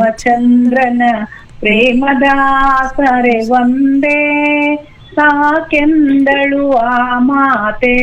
ರಾಮಚಂದ್ರನ ಪ್ರೇಮದಾಸರೆ ಒಂದೇ ಸಾಕೆಂದಳು ಆ ಮಾತೆ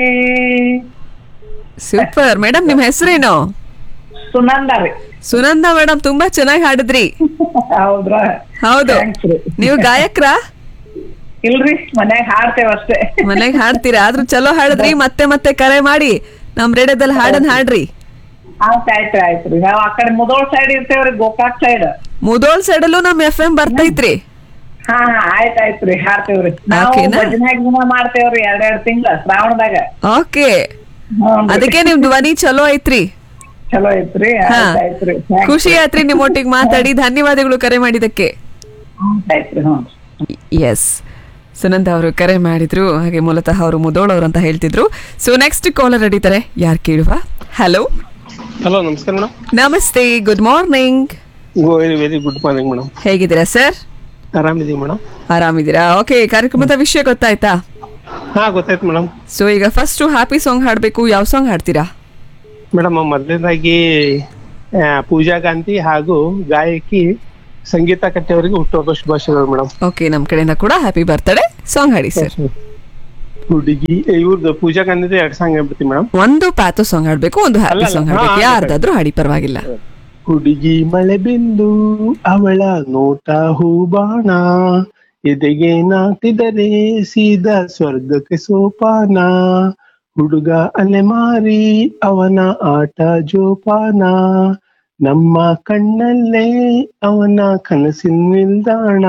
ಸೂಪರ್ ಮೇಡಮ್ ನಿಮ್ ಹೆಸರೇನು ಸುನಂದ ರೀ ಸುನಂದ ಮೇಡಮ್ ತುಂಬಾ ಚೆನ್ನಾಗಿ ಹಾಡಿದ್ರಿ ಹೌದ್ರಾ ಹೌದು Thanks ರೀ. ನೀವು ಗಾಯಕ್ರಾ ಇಲ್ರಿ ಮನ್ಯಾಗ ಹಾಡ್ತೇವ ಅಷ್ಟೇ ಮನೆಗ್ ಹಾಡ್ತೀರಾ ಆದ್ರೂ ಚಲೋ ಹಾಡಿದ್ರಿ ಮತ್ತೆ ಮತ್ತೆ ಕರೆ ಮಾಡಿ ನಮ್ ರೇಡಿಯೋದಲ್ಲಿ ಹಾಡನ್ ಹಾಡ್ರಿ ಆಯ್ತ್ ಆಯ್ತ್ರಿ ಆಯ್ತ್ರಿ ನಾವ್ ಆ ಕಡೆ ಮುದೋಳ್ ಸೈಡ್ ಇರ್ತೇವ್ರಿ ಗೋಕಾಕ್ ಸೈಡ್ ಮುದೋಳ್ ಸೈಡಲ್ಲೂ ನಮ್ ಎಫ್ ಎಂ ಬರ್ತೈತ್ರಿ ಹಾ ಹಾ ಆಯ್ತ್ ಆಯ್ತ್ರಿ ಹಾಡ್ತೇವ್ರಿ ನಾವು ಓಕೆನಾ? ಭಜನೆ ದಿನ ಮಾಡ್ತೇವ್ರಿ ಎರಡ್ ಎರಡ್ ತಿಂಗಳ ಶ್ರಾವಣದಾಗ ಓಕೆ ಹ್ಞೂನ್ರಿ. ಅದಕ್ಕೆ ನಿಮ್ ಧ್ವನಿ ಚಲೋ ಐತ್ರಿ ಚಲೋ ಐತ್ರಿ ಹಾ ಆಯ್ತ್ ಆಯ್ತ್ರಿ Thanks. ಖುಷಿ ಆಯ್ತ್ರಿ ನಿಮ್ಮೊಟ್ಟಿಗೆ ಮಾತಾಡಿ ಧನ್ಯವಾದಗಳು ಕರೆ ಮಾಡಿದಕ್ಕೆ ಆಯ್ತ್ ಆಯ್ತ್ರಿ ಹ್ಞೂ ಎಸ್ ಸುನಂದ ಅವರು ಕರೆ ಮಾಡಿದ್ರು ಹಾಗೆ ಮೂಲತಃ ಅವರು ಮುದೋಳವ್ರು ಅಂತ ಹೇಳ್ತಿದ್ರು ಸೊ ನೆಕ್ಸ್ಟ್ ಕಾಲರ್ ಅಡಿತಾರೆ ಯಾರು ಕೇಳುವ ಹಲೋ ಹಲೋ ನಮಸ್ಕಾರ ಮೇಡಮ್ ನಮಸ್ತೆ good morning very very good morning madam ಹೇಗಿದ್ದೀರಾ ಸರ್ ಆರಾಮಿದ್ದೀವಿ ಮೇಡಮ್ ಆರಾಮಿದ್ದೀರಾ ಓಕೆ ಕಾರ್ಯಕ್ರಮದ ವಿಷಯ ಗೊತ್ತಾಯ್ತಾ ಹಾ ಗೊತ್ತಾಯ್ತು ಮೇಡಮ್ ಸೊ ಈಗ ಫಸ್ಟ್ ಹ್ಯಾಪಿ ಸಾಂಗ್ ಹಾಡಬೇಕು ಯಾವ ಸಾಂಗ್ ಹಾಡ್ತೀರಾ ಮೇಡಮ್ ಮೊದಲನೇದಾಗಿ ಪೂಜಾ ಗಾಂಧಿ ಹಾಗೂ ಗಾಯಕಿ ಸಂಗೀತ ಕಟ್ಟೆಯವರಿಗೆ ಹುಟ್ಟುಹಬ್ಬ ಶುಭಾಶಯಗಳು ಮೇಡಮ್ ಓಕೆ ನಮ್ಮ ಕಡೆಯಿಂದ ಕೂಡ ಹ್ಯಾಪಿ ಬರ್ತಡೇ ಸಾಂಗ್ ಹಾಡಿ ಸರ್ ಹುಡುಗಿ ಇವ್ರದ್ದು ಪೂಜಾ ಗಾಂಧಿದು ಎರಡ್ ಸಾಂಗ್ ಹೇಳ್ಬಿಡ್ತೀವಿ ಮೇಡಮ್ ಒಂದು ಪ್ಯಾಥೋ ಸಾಂಗ್ ಹಾಡ್ಬೇಕು ಒಂದು ಹ್ಯಾಪಿ ಅಲ್ಲ, ಸಾಂಗ್ ಅಲ್ಲ, ಹಾಡ್ಬೇಕು ಹಾ, ಯಾರ್ದಾದ್ರೂ ಹಾಡಿ ಪರವಾಗಿಲ್ಲ ಹುಡುಗಿ ಮಳೆ ಬಿಂದು ಅವಳ ನೋಟ ಹೂಬಾಣ ಎದೆಗೆ ನಾಟಿದರೆ ಸೀದಾ ಸ್ವರ್ಗಕ್ಕೆ ಸೋಪಾನ ಹುಡುಗ ಅಲೆಮಾರಿ ಅವನ ಆಟ ಜೋಪಾನ ನಮ್ಮ ಕಣ್ಣಲ್ಲೇ ಅವನ ಕನಸಿನ ನಿಲ್ದಾಣ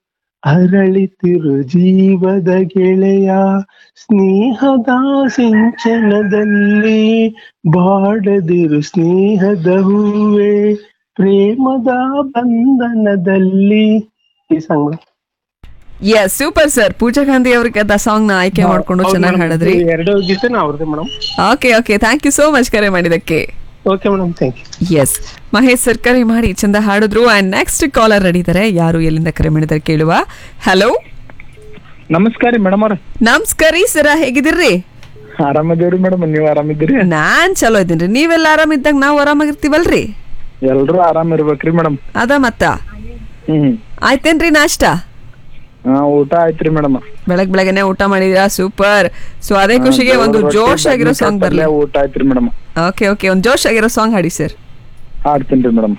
ಅರಳಿತಿರು ಜೀವದ ಗೆಳೆಯ ಸ್ನೇಹದ ಸಿಂಚನದಲ್ಲಿ ಬಾಡದಿರು ಸ್ನೇಹದ ಹೂವೆ ಪ್ರೇಮದ ಬಂಧನದಲ್ಲಿ ಈ song yes super sir Pooja Gandhi ಅವ್ರಿಗೆ ಅದ ಸಾಂಗ್ ನ ಆಯ್ಕೆ ಮಾಡ್ಕೊಂಡು ಚೆನ್ನಾಗಿ ಹಾಡಿದ್ರಿ ಎರಡು ಗೀತೆ ಅವ್ರದ್ದು madam okay okay thank you so much ಕರೆ ಮಾಡಿದಕ್ಕೆ okay madam thank you yes Mahesh sir ಕರೆ ಮಾಡಿ ಚಂದ ಹಾಡಿದ್ರು ಅಂಡ್ ನೆಕ್ಸ್ಟ್ ಕಾಲರ್ ನಡೀತಾರೆ ಯಾರು ಎಲ್ಲಿಂದ ಕರೆ ಮಾಡಿದಾರೆ ಕೇಳುವ ಹಲೋ ನಮಸ್ಕಾರ ರೀ ಮೇಡಮ್ ಅವ್ರ ನಮಸ್ಕಾರ ಸರ ಹೇಗಿದ್ದೀರಿ ಆರಾಮದೇವ್ರಿ ಮೇಡಮ್ ನೀವ್ ಆರಾಮಿದ್ದೀರಿ ನಾನ್ ಚಲೋ ಇದ್ದೀನಿ ನೀವೆಲ್ಲ ಆರಾಮಿದ್ದಾಗ ನಾವು ಆರಾಮಾಗಿರ್ತೀವಲ್ರಿ ಎಲ್ರು ಆರಾಮ್ ಇರ್ಬೇಕ್ರಿ ಮೇಡಮ್ ಅದ ಮತ್ತ ಹ್ಮ್ ಆಯ್ತೇನ್ರಿ ನಾಷ್ಟ ಹಾ ಊಟ ಆಯ್ತ್ರಿ ಮೇಡಮ್ ಬೆಳಗ್ ಬೆಳಗ್ಗೆನೆ ಊಟ ಮಾಡಿದೀರಾ ಸೂಪರ್ ಸೊ ಅದೇ ಖುಷಿಗೆ ಒಂದು ಜೋಶ್ ಆಗಿರೋ ಸಾಂಗ್ ಬರ್ಲಿ ಊಟ ಆಯ್ತ್ರಿ ಮೇಡಮ್ ಓಕೆ ಓಕೆ ಒಂದು ಜೋಶ್ ಆಗಿರೋ ಸಾಂಗ್ ಹಾಡಿ ಸರ್ ಹಾಡ್ತೀನಿ ಮೇಡಮ್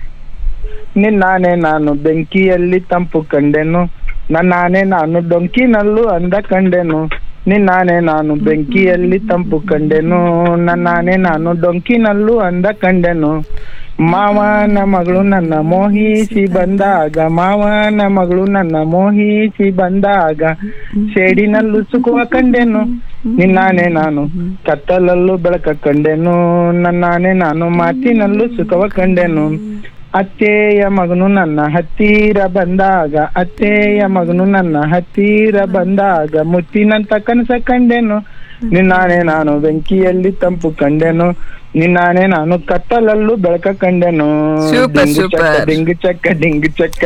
ನಿನ್ನಾನೆ ನಾನು ಬೆಂಕಿಯಲ್ಲಿ ತಂಪು ಕಂಡೆನು ನನ್ನಾನೆ ನಾನು ಡೊಂಕಿನಲ್ಲೂ ಅಂದ ಕಂಡೆನು ನಿನ್ನಾನೆ ನಾನು ಬೆಂಕಿಯಲ್ಲಿ ತಂಪು ಕಂಡೆನು ನನ್ನಾನೆ ನಾನು ಡೊಂಕಿನಲ್ಲೂ ಅಂದ ಕಂಡೆನು ಮಾವನ ಮಗಳು ನನ್ನ ಮೋಹಿಸಿ ಬಂದಾಗ ಮಾವನ ಮಗಳು ನನ್ನ ಮೋಹಿಸಿ ಬಂದಾಗ ಶೇಡಿನಲ್ಲೂ ಸುಖವ ಕಂಡೆನು ನಿನ್ನಾನೆ ನಾನು ಕತ್ತಲಲ್ಲೂ ಬೆಳಕ ಕಂಡೆನು ನನ್ನಾನೆ ನಾನು ಮಾತಿನಲ್ಲೂ ಸುಖವ ಕಂಡೆನು ಅತ್ತೆಯ ಮಗನು ನನ್ನ ಹತ್ತಿರ ಬಂದಾಗ ಅತ್ತೆಯ ಮಗನು ನನ್ನ ಹತ್ತಿರ ಬಂದಾಗ ಮುತ್ತಿನಂತ ಕನಸ ಕಂಡೆನು ನಿನ್ನಾನೆ ನಾನು ಬೆಂಕಿಯಲ್ಲಿ ತಂಪು ಕಂಡೆನು ನಿನ್ನಾನೆ ನಾನು ಕತ್ತಲಲ್ಲೂ ಬೆಳಕ ಕಂಡೆನು Super, ಡಿಂಗು ಚಕ್ಕ, super. ಡಿಂಗು ಚಕ್ಕ ಡಿಂಗು ಚಕ್ಕ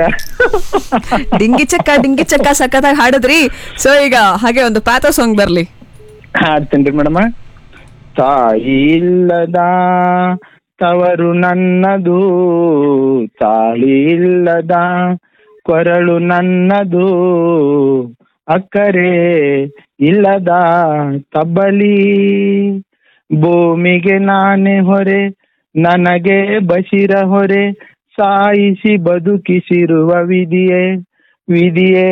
ಡಿಂಗಿ ಚಕ್ಕ ಡಿಂಗಿ ಚಕ್ಕ ಸಖತ್ತಾಗಿ ಹಾಡಿದ್ರಿ ಸೊ ಈಗ ಹಾಗೆ ಒಂದು ಪ್ಯಾಥೋ ಸಾಂಗ್ ಬರ್ಲಿ ಹಾಡ್ತೇನ್ರಿ ಮೇಡಮ ತಾಯಿ ಇಲ್ಲದ ತವರು ನನ್ನದು ತಾಳಿ ಇಲ್ಲದ ಕೊರಳು ನನ್ನದು ಅಕ್ಕರೆ ಇಲ್ಲದ ತಬ್ಬಲಿ ಭೂಮಿಗೆ ನಾನೇ ಹೊರೆ ನನಗೆ ಬಸಿರ ಹೊರೆ ಸಾಯಿಸಿ ಬದುಕಿಸಿರುವ ವಿಧಿಯೇ ವಿಧಿಯೇ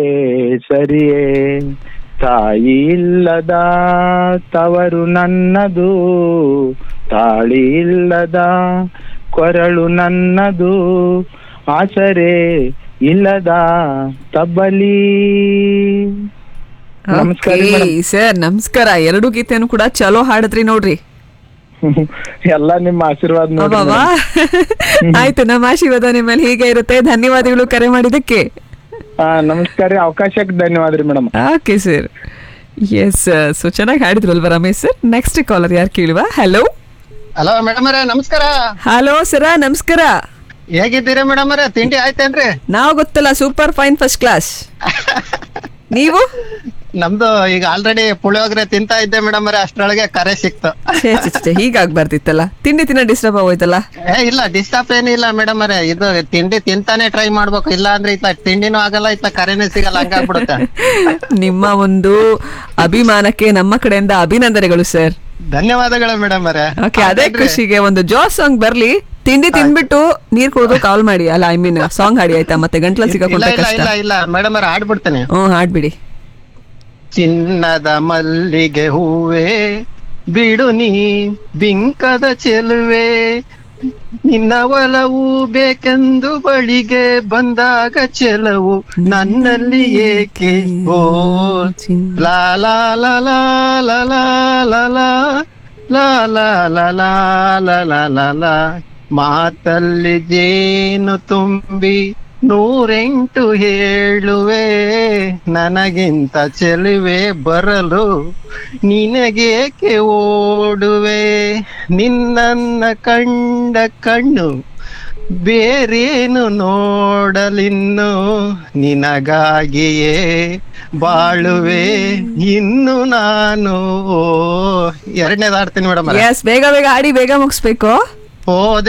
ಸರಿಯೇ ತಾಯಿ ಇಲ್ಲದ ತವರು ನನ್ನದು ತಾಳಿ ಇಲ್ಲದ ಕೊರಳು ನನ್ನದು ಆಸರೆ ಇಲ್ಲದ ತಬ್ಬಲಿ ನಮಸ್ಕಾರ ರೀ ಮೇಡಮ್. ಸರ್ ನಮಸ್ಕಾರ ಎರಡು ಗೀತೆಯನ್ನು ಕೂಡ ಚಲೋ ಹಾಡಿದ್ರಿ ನೋಡ್ರಿ ಎಲ್ಲ ನಿಮ್ಮ ಆಶೀರ್ವಾದ ನೋಡಿ ಅಬ್ಬಬ್ಬಾ. ಆಯ್ತು ನಮ್ಮ ಆಶೀರ್ವಾದ ನಿಮ್ಮಲ್ಲಿ ಹೀಗೆ ಇರುತ್ತೆ ಧನ್ಯವಾದಗಳು ಕರೆ ಮಾಡಿದಕ್ಕೆ ಹಾ ನಮಸ್ಕಾರ ರೀ ಅವಕಾಶಕ್ಕೆ ಧನ್ಯವಾದ ರೀ madam okay sir yes so ಚೆನ್ನಾಗಿ ಹಾಡಿದ್ರಲ್ವಾ ರಮೇಶ್ ಸರ್ ನೆಕ್ಸ್ಟ್ ಕಾಲರ್ ಯಾರು ಕೇಳುವ ಹಲೋ ಹಲೋ ಮೇಡಮ್ ಅವರೇ ನಮಸ್ಕಾರ ಹಲೋ ಸರ ನಮಸ್ಕಾರ ಹೇಗಿದ್ದೀರಿ ಮೇಡಮ್ ಅವರೇ ತಿಂಡಿ ಆಯ್ತೇನ್ರಿ ನಾವು ಗೊತ್ತಲ್ಲ ಸೂಪರ್ ಫೈನ್ ಫಸ್ಟ್ ಕ್ಲಾಸ್ ನೀವು ನಮ್ದು ಈಗ ಆಲ್ರೆಡಿ ಪುಳಿಯೋಗರೆ ತಿಂತಾ ಇದ್ದೆ ಮೇಡಮ್ ಅವರೇ ಅಷ್ಟ್ರೊಳಗೆ ಕರೆ ಸಿಕ್ತು ಛೇ ಛೇ, ಛೇ ಹೀಗಾಗ್ಬಾರ್ದಿತ್ತಲ್ಲ ತಿಂಡಿ ತಿನ್ನ ಡಿಸ್ಟರ್ಬ್ ಆಗೋಯ್ತಲ್ಲ ಏ ಇಲ್ಲ ಡಿಸ್ಟರ್ಬ್ ಏನಿಲ್ಲ ಮೇಡಮ್ ಅವರೇ ಇದು ತಿಂಡಿ ತಿಂತಾನೆ ಟ್ರೈ ಮಾಡ್ಬೇಕು ಇಲ್ಲ ಅಂದ್ರೆ ಇತ್ತ ತಿಂಡಿನೂ ಆಗಲ್ಲ ಇತ್ತ ಕರೆನೇ ಸಿಗಲ್ಲ ಹಂಗಾಗ್ಬಿಡುತ್ತೆ ನಿಮ್ಮ ಒಂದು ಅಭಿಮಾನಕ್ಕೆ ನಮ್ಮ ಕಡೆಯಿಂದ ಅಭಿನಂದನೆಗಳು ಸರ್ ಧನ್ಯವಾದಗಳು ಮೇಡಮ್ ಅವರೇ ಓಕೆ ಅದೇ ಖುಷಿಗೆ ಒಂದು ಜಾಸ್ ಸಾಂಗ್ ಬರ್ಲಿ ತಿಂಡಿ ತಿನ್ಬಿಟ್ಟು ನೀರ್ ಕುಡಿದು ಕಾಲ್ ಮಾಡಿ ಅಲ್ಲ ಐ ಮೀನ್ ಸಾಂಗ್ ಹಾಡಿ ಆಯ್ತಾ ಮತ್ತೆ ಗಂಟ್ಲ ಇಲ್ಲ ಸಿಗಾಕೊಂಡ ಇಲ್ಲ ಕಷ್ಟ ಇಲ್ಲ ಇಲ್ಲ ಮೇಡಮ್ ಅವರೇ ಆಡ್ಬಿಡ್ತೇನೆ ಹ್ಮ್ ಹಾಡ್ಬಿಡಿ ಚಿನ್ನದ ಮಲ್ಲಿಗೆ ಹೂವೆ ಬಿಡು ನೀ ಬಿಂಕದ ಚೆಲುವೆ ನಿನ್ನ ಒಲವು ಬೇಕೆಂದು ಬಳಿಗೆ ಬಂದಾಗ ಚೆಲವು ನನ್ನಲ್ಲಿ ಏಕೆ ಓ ಲಾ ಲಾ ಲಾ ಲಾ ಲಾ ಲಾ ಲಾ ಲಾ ಲಾ ಲಾ ಲಾ ಲಾ ಲಾ ಲಾ ಲಾ ಲಾ ಮಾತಲ್ಲಿ ಜೇನು ತುಂಬಿ ನೂರೆಂಟು ಹೇಳುವೆ ನನಗಿಂತ ಚೆಲುವೆ ಬರಲು ನಿನಗೇಕೆ ಓಡುವೆ ನಿನ್ನನ್ನ ಕಂಡ ಕಣ್ಣು ಬೇರೇನು ನೋಡಲಿನ್ನು ನಿನಗಾಗಿಯೇ ಬಾಳುವೆ ಇನ್ನು ನಾನು ಎರಡನೇದಾಡ್ತೀನಿ ಮೇಡಮ್ ಎಸ್ ಬೇಗ ಬೇಗ ಆಡಿ ಬೇಗ ಮುಗಿಸ್ಬೇಕು ಓ